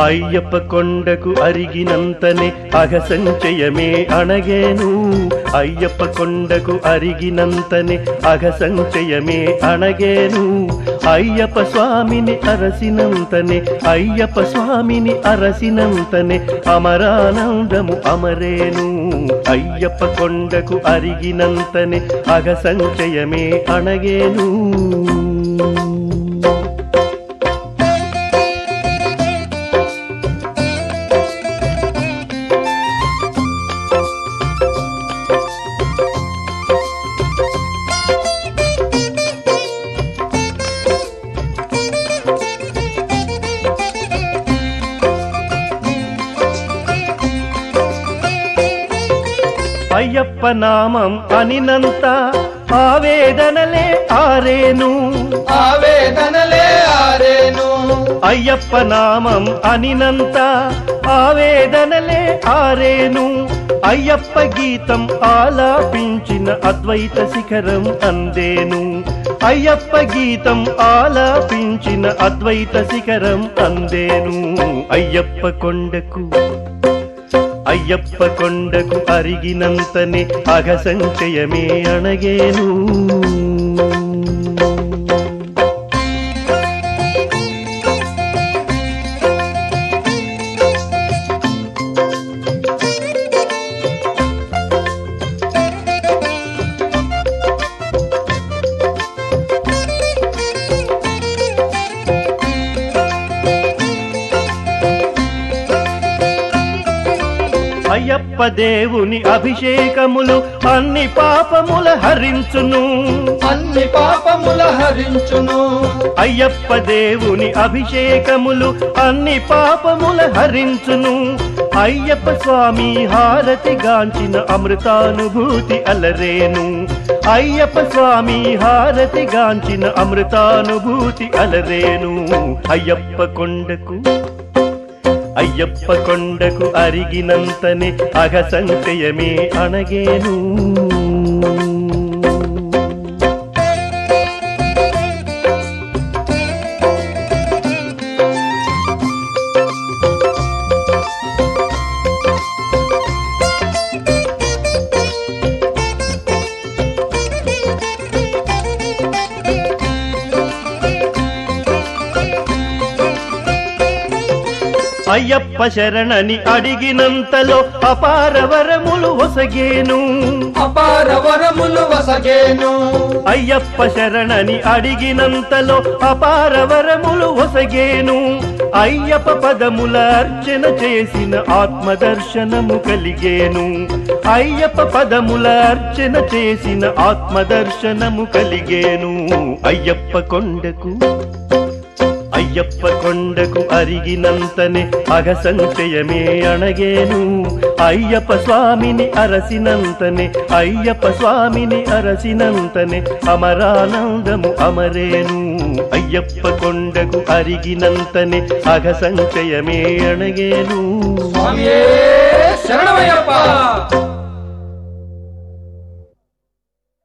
అయ్యప్ప కొండకు అరిగినంతనే అఘసంచయమే అణగేను అయ్యప్ప కొండకు అరిగినంతనే అఘసంచయమే అణగేను అయ్యప్ప స్వామిని అరసినంతనే అయ్యప్ప స్వామిని అరసినంతనే అమరానందము అమరేను అయ్యప్ప కొండకు అరిగినంతనే అఘసంచయమే అణగేను అయ్యప్ప నామం అనినంత ఆవేదనలే ఆరేను ఆవేదనలే ఆరేను అయ్యప్ప నామం అనినంత ఆవేదనలే ఆరేను అయ్యప్ప గీతం ఆలాపించిన అద్వైత శిఖరం అందేను అయ్యప్ప గీతం ఆలాపించిన అద్వైత శిఖరం అందేను అయ్యప్ప కొండకు అయ్యప్ప కొండకు అరిగినంతనే అఘసంచయమే అణగేను అయ్యప్ప దేవుని అభిషేకములు అన్ని పాపముల హరించును అన్ని పాపముల హరించును అయ్యప్ప దేవుని అభిషేకములు అన్ని పాపముల హరించును అయ్యప్ప స్వామి హారతి గాంచిన అమృతానుభూతి అలరేను అయ్యప్ప స్వామి హారతి గాంచిన అమృతానుభూతి అలరేను అయ్యప్ప కొండకు అయ్యప్ప కొండకు అరిగినంతనే అఘసంచయమే అణగేను అయ్యప్ప శరణని అడిగినంతలో అపార వరములు ఒసగేను అపార వరములు వసగేను అయ్యప్ప శరణని అడిగినంతలో అపార వరములు ఒసగేను అయ్యప్ప పదముల అర్చన చేసిన ఆత్మదర్శనము కలిగేను అయ్యప్ప పదముల అర్చన చేసిన ఆత్మదర్శనము కలిగేను అయ్యప్ప కొండకు అయ్యప్ప కొండకు అరిగినంతనే అఘసంచయమే అణగేను అయ్యప్ప స్వామిని అరసినంతనే అయ్యప్ప స్వామిని అరసినంతనే అమరానందము అమరేను అయ్యప్ప కొండకు అరిగినంతనే అఘసంచయమే అణగేను స్వామియే శరణమయ్యప్ప